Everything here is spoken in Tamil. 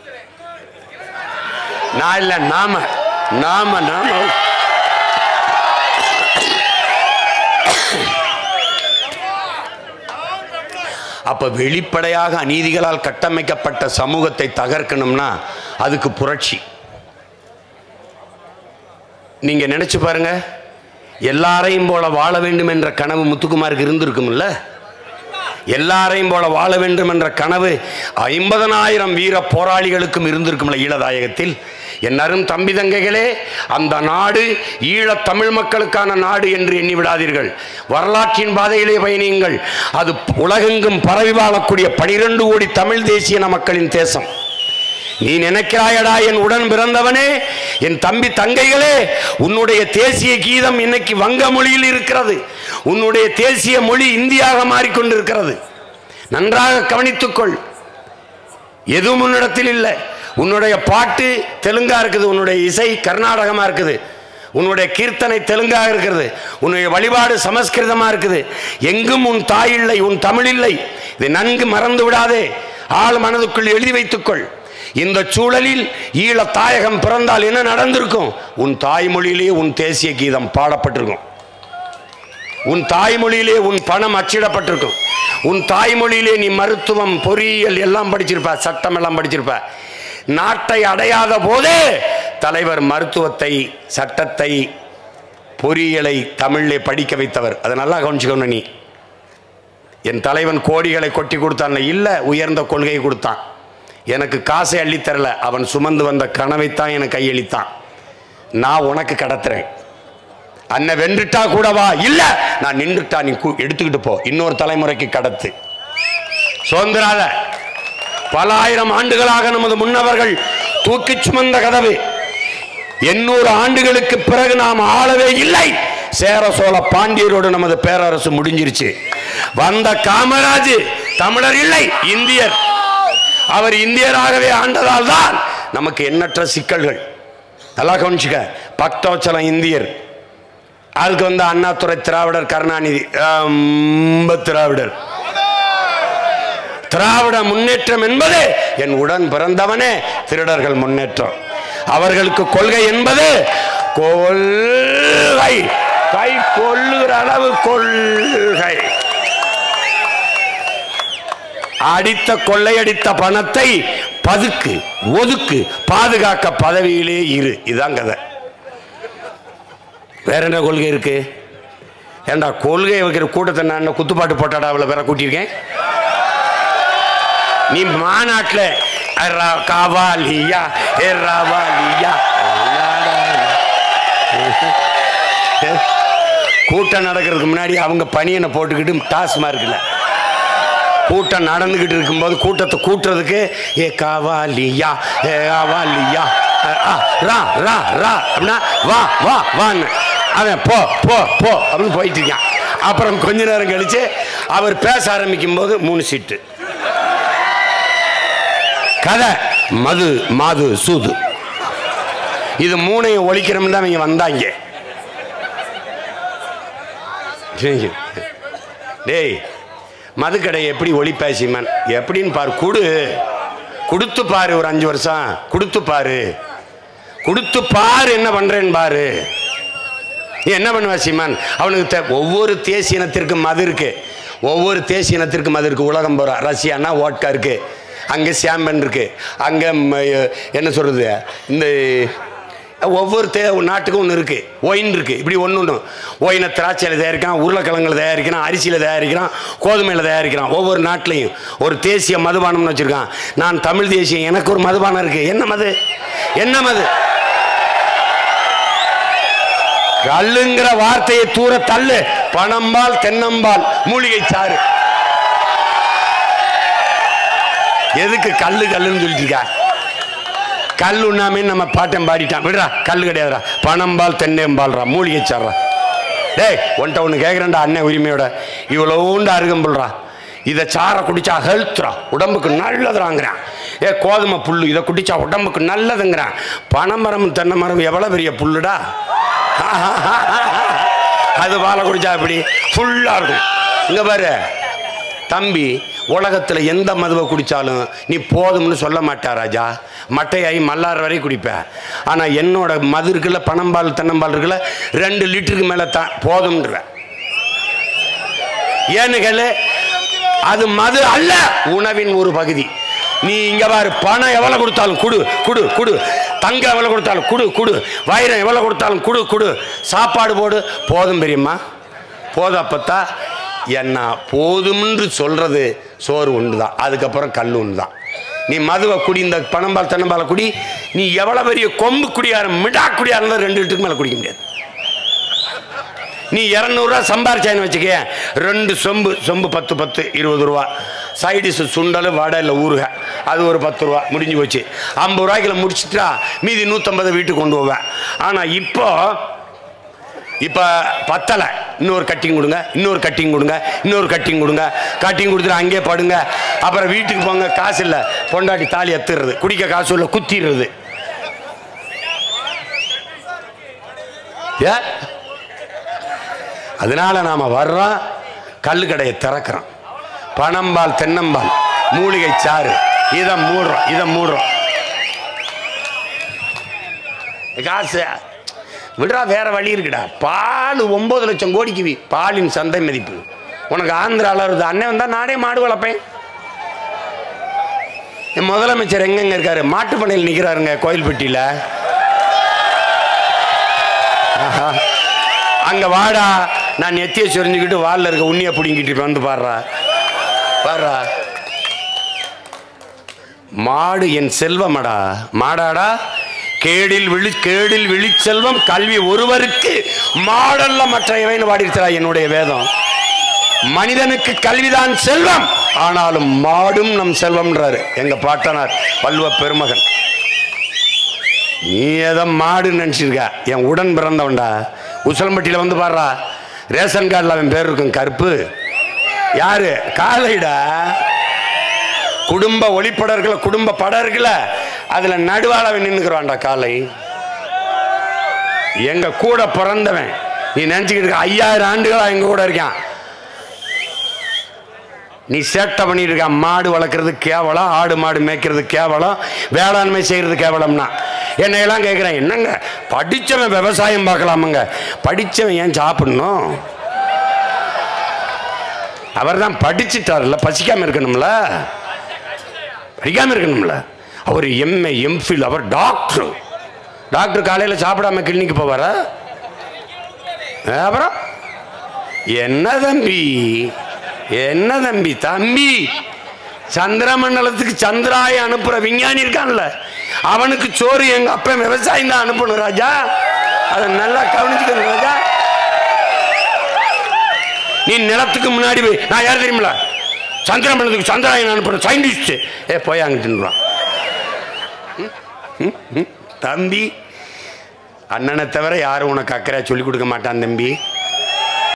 நான் இல்ல நாம நாம நாம அப்ப வெளிப்படையாக அநீதிகளால் கட்டமைக்கப்பட்ட சமூகத்தை தகர்க்கணும்னா அதுக்கு புரட்சி நீங்க நினைச்சு பாருங்க எல்லாரையும் போல வாழ வேண்டும் என்ற கனவு முத்துக்குமாருக்கு இருந்திருக்கும்ல எல்லாரையும் போல வாழ வேண்டும் என்ற கனவு ஐம்பதனாயிரம் வீர போராளிகளுக்கும் இருந்திருக்கும்ல ஈழதாயகத்தில் என் அரும் தம்பி தங்கைகளே அந்த நாடு ஈழத் தமிழ் மக்களுக்கான நாடு என்று எண்ணி விடாதீர்கள் வரலாற்றின் பாதையிலே பயணியுங்கள் அது உலகெங்கும் பரவி வாழக்கூடிய பனிரெண்டு கோடி தமிழ் தேசிய மக்களின் தேசம் நீ நினைக்கிறாயடா என் உடன் பிறந்தவனே என் தம்பி தங்கைகளே உன்னுடைய தேசிய கீதம் இன்னைக்கு வங்க மொழியில் இருக்கிறது உன்னுடைய தேசிய மொழி இந்தியாக மாறிக்கொண்டிருக்கிறது நன்றாக கவனித்துக்கொள் எதுவும் உன்னிடத்தில் இல்லை உன்னுடைய பாட்டு தெலுங்கா இருக்குது உன்னுடைய இசை கர்நாடகமா இருக்குது உன்னுடைய கீர்த்தனை தெலுங்காக இருக்கிறது உன்னுடைய வழிபாடு சமஸ்கிருதமா இருக்குது எங்கும் உன் தாய் இல்லை உன் தமிழ் இல்லை இதை நன்கு மறந்து விடாதே ஆள் மனதுக்குள் எழுதி வைத்துக்கொள் இந்த சூழலில் ஈழ தாயகம் பிறந்தால் என்ன நடந்திருக்கும் உன் தாய்மொழியிலே உன் தேசிய கீதம் பாடப்பட்டிருக்கும் உன் தாய்மொழியிலே உன் பணம் அச்சிடப்பட்டிருக்கும் உன் தாய்மொழியிலே நீ மருத்துவம் பொறியியல் எல்லாம் படிச்சிருப்ப சட்டம் எல்லாம் படிச்சிருப்ப நாட்டை அடையாத போதே தலைவர் மருத்துவத்தை சட்டத்தை பொறியியலை தமிழிலே படிக்க வைத்தவர் அதை நல்லா கவனிச்சுக்கணும் நீ என் தலைவன் கோடிகளை கொட்டி கொடுத்தான் இல்லை உயர்ந்த கொள்கையை கொடுத்தான் எனக்கு காசை அள்ளித்தரல அவன் சுமந்து வந்த கனவைத்தான் எனக்கு கையளித்தான் நான் உனக்கு கடத்துறேன் அண்ணன் வென்றுட்டா கூட வா இல்ல நான் நின்றுட்டா நீ கு- எடுத்துக்கிட்டு போ இன்னொரு தலைமுறைக்கு கடத்து சுதந்திராத பல ஆயிரம் ஆண்டுகளாக நமது முன்னவர்கள் தூக்கிச் சுமந்த கதவு எண்ணூறு ஆண்டுகளுக்கு பிறகு நாம் ஆளவே இல்லை சேர சோழ பாண்டியரோடு நமது பேரரசு முடிஞ்சிருச்சு வந்த காமராஜ் தமிழர் இல்லை இந்தியர் அவர் இந்தியராகவே ஆண்டதால் தான் நமக்கு எண்ணற்ற சிக்கல்கள் நல்லா கவனிச்சுக்க பக்தோச்சலம் இந்தியர் அதுக்கு வந்து அண்ணாதுரை திராவிடர் கருணாநிதி ரொம்ப திராவிடர் திராவிட முன்னேற்றம் என்பது என் உடன் பிறந்தவனே திருடர்கள் முன்னேற்றம் அவர்களுக்கு கொள்கை என்பது கொள்கை கை கொள்ளுகிற அளவு கொள்கை அடித்த கொள்ளையடித்த பணத்தை பதுக்கு ஒதுக்கு பாதுகாக்க பதவியிலே இரு இதான் கதை வேற என்ன கொள்கை இருக்கு ஏண்டா கொள்கை வைக்கிற கூட்டத்தை நான் என்ன குத்துப்பாட்டு போட்டாடா அவ்வளோ பேரை கூட்டியிருக்கேன் நீ மாநாட்டில் காவாலியா ஏ ராவாலியா கூட்டம் நடக்கிறதுக்கு முன்னாடி அவங்க பனியனை போட்டுக்கிட்டு டாஸ்மார்க்கில் கூட்டம் நடந்துகிட்டு இருக்கும்போது கூட்டத்தை கூட்டுறதுக்கு ஏ காவாலியா ஏ காவாலியா அ, ஆ, ரா ரா ரா அப்படின்னா வா வா வான்னு அவன் போ போ போ அப்படின்னு போயிட்டு இருக்கான் அப்புறம் கொஞ்ச நேரம் கழிச்சு அவர் பேச ஆரம்பிக்கும் போது மூணு சீட்டு கதை மது மாது சூது இது மூணையும் ஒழிக்கிறோம்னு தான் அவங்க வந்தாங்க டேய் மதுக்கடை எப்படி ஒழிப்ப சீமான் எப்படின்னு பாரு குடு கொடுத்து பாரு ஒரு அஞ்சு வருஷம் கொடுத்து பாரு கொடுத்து பாரு என்ன பண்றேன்னு பாரு நீ என்ன பண்ணுவ சீமான் அவனுக்கு தே- ஒவ்வொரு தேசிய இனத்திற்கும் மது இருக்கு ஒவ்வொரு தேசிய இனத்திற்கும் மது இருக்கு உலகம் போகிறா ரஷ்யானா ஓட்கா இருக்கு அங்கே சாம்பன் இருக்கு அங்கே என்ன சொல்றது இந்த ஒவ்வொரு தே நாட்டுக்கும் ஒன்று இருக்கு ஒயின் இருக்கு இப்படி ஒன்று ஒன்று ஒயினை திராட்சையில் தயாரிக்கிறான் உருளைக்கிழங்குல தயாரிக்கிறான் அரிசியில் தயாரிக்கிறான் கோதுமையில் தயாரிக்கிறான் ஒவ்வொரு நாட்டிலையும் ஒரு தேசிய மதுபானம்னு வச்சிருக்கான் நான் தமிழ் தேசியம் எனக்கு ஒரு மதுபானம் இருக்கு என்ன மது என்ன மது கல்லுங்கிற வார்த்தையை தூர தள்ளு பணம்பால் தென்னம்பால் மூலிகை சாறு எதுக்கு கல்லு கல்லுன்னு சொல்லிட்டு இருக்கா கல் உண்ணாமே நம்ம பாட்டம் பாடிட்டான் விடுறா கல் கிடையாதுடா பணம்பால் தென்னம்பால்ரா மூலிகை சாடுறா டேய் ஒன்ட்ட ஒன்று கேட்குறேன்டா அண்ணன் உரிமையோட இவ்வளோண்டு அருகம்புல்றா இதை சாரை குடிச்சா ஹெல்த்ரா உடம்புக்கு நல்லதுறாங்கிறான் ஏ கோதுமை புல்லு இதை குடிச்சா உடம்புக்கு நல்லதுங்கிறான் பனைமரம் தென்னை மரம் எவ்வளோ பெரிய புல்லுடா அது பாலை குடிச்சா இப்படி ஃபுல்லாக இருக்கும் இங்கே பாரு தம்பி உலகத்தில் எந்த மதுவை குடித்தாலும் நீ போதும்னு சொல்ல மாட்டா ராஜா மட்டையாகி மல்லார் வரை குடிப்ப ஆனால் என்னோட மது இருக்குல்ல பனம்பால் தென்னம்பால் இருக்குல்ல ரெண்டு லிட்டருக்கு மேலே தான் போதும்ன்ற ஏன்னு கேளு அது மது அல்ல உணவின் ஒரு பகுதி நீ இங்க பாரு பணம் எவ்வளவு கொடுத்தாலும் குடு குடு குடு தங்கம் எவ்வளவு கொடுத்தாலும் குடு குடு வைரம் எவ்வளவு கொடுத்தாலும் குடு குடு சாப்பாடு போடு போதும் பெரியம்மா போதும் அப்பத்தா என்ன போதும்ன்று சொல்றது சோறு ஒன்று தான் அதுக்கப்புறம் கல் ஒன்று தான் நீ மதுவை குடி இந்த பணம்பால் தென்னம்பாலை குடி நீ எவ்வளவு பெரிய கொம்பு குடியார மிடா குடியா இருந்தால் ரெண்டு லிட்டருக்கு மேலே குடிக்க முடியாது நீ இரநூறுவா சம்பாரிச்சான்னு வச்சுக்க ரெண்டு சொம்பு சொம்பு பத்து பத்து இருபது ரூபா சைடிஸ் சுண்டல் வடை இல்லை ஊறுக அது ஒரு பத்து ரூபா முடிஞ்சு போச்சு ஐம்பது ரூபாய்க்குள்ள முடிச்சிட்டா மீதி நூற்றம்பது வீட்டுக்கு கொண்டு போவேன் ஆனால் இப்போ இப்போ பத்தலை இன்னொரு கட்டிங் கொடுங்க இன்னொரு கட்டிங் கொடுங்க இன்னொரு கட்டிங் கொடுங்க கட்டிங் கொடுத்துட்டு அங்கேயே படுங்க அப்புறம் வீட்டுக்கு போங்க காசு இல்லை பொண்டாட்டி தாலி எத்துறது குடிக்க காசு இல்லை குத்திடுறது ஏ அதனால நாம வர்றோம் கல்லு கடையை திறக்கிறோம் பனம்பால் தென்னம்பால் மூலிகை சாறு இதை மூடுறோம் இதை மூடுறோம் காசு விடுறா வேற வழி இருக்குடா பால் ஒன்பது லட்சம் கோடிக்கு வி- பாலின் சந்தை மதிப்பு உனக்கு ஆந்திரால வருது அண்ணன் வந்தா நானே மாடு வளர்ப்பேன் என் முதலமைச்சர் எங்கெங்க இருக்காரு மாட்டுப்பண்ணையில் நிற்கிறாருங்க கோயில்பட்டியில் ஆஹா. அங்க வாடா நான் நெத்திய சொரிஞ்சுக்கிட்டு வால்ல இருக்க உண்ணிய பிடிங்கிட்டு இப்ப வந்து பாடுறா பாடுறா மாடு என் செல்வமடா மாடாடா கேடில் விழி கேடில் விழிச்செல்வம் கல்வி ஒருவருக்கு மாடல்ல மற்ற இவைன்னு பாடிருக்கிறா என்னுடைய வேதம் மனிதனுக்கு கல்விதான் செல்வம் ஆனாலும் மாடும் நம் செல்வம்ன்றாரு எங்க பாட்டனார் வல்வ பெருமகன் நீ ஏதோ மாடு நினச்சிருக்க என் உடன் பிறந்தவன்டா உசலம்பட்டியில் வந்து பாடுறா ரேஷன் கார்டில் அவன் பேர் இருக்கும் கருப்பு யாரு காலைடா குடும்ப ஒளிப்படம் இருக்குல்ல குடும்ப படம் இருக்குல்ல அதுல நடுவால அவன் நின்னுக்குறான்டா காலை எங்க கூட பிறந்தவன் நீ நினைச்சுக்கிட்டு இருக்க ஐயாயிரம் ஆண்டுகளா எங்க கூட இருக்கான் நீ சேட்டை பண்ணிட்டு இருக்க மாடு வளர்க்குறது கேவலம் ஆடு மாடு மேய்க்கிறது கேவலம் வேளாண்மை செய்கிறது கேவலம்னா என்னையெல்லாம் கேட்குறேன் என்னங்க படித்தவன் விவசாயம் பார்க்கலாமுங்க படித்தவன் ஏன் சாப்பிடணும் அவர் தான் படிச்சுட்டார்ல பசிக்காம இருக்கணும்ல படிக்காம இருக்கணும்ல அவர் எம்ஏ எம்ஃபில் அவர் டாக்டர் டாக்டர் காலையில் சாப்பிடாம கிளினிக்கு போவாரா அப்புறம் என்ன தம்பி என்ன தம்பி தம்பி சந்திரமண்டலத்துக்கு சந்திராய அனுப்புற விஞ்ஞானி இருக்கான்ல அவனுக்கு சோறு எங்க அப்பன் விவசாயம் தான் அனுப்பணும் ராஜா அதை நல்லா கவனிச்சுக்கணும் ராஜா நீ நிலத்துக்கு முன்னாடி போய் நான் யார் தெரியுமில சந்திரமண்டலத்துக்கு சந்திராயன் அனுப்புறேன் சயின்டிஸ்ட் ஏ போய் அங்கிட்டுன்றான் தம்பி அண்ணனை தவிர யாரும் உனக்கு அக்கறையா சொல்லிக் கொடுக்க மாட்டான் தம்பி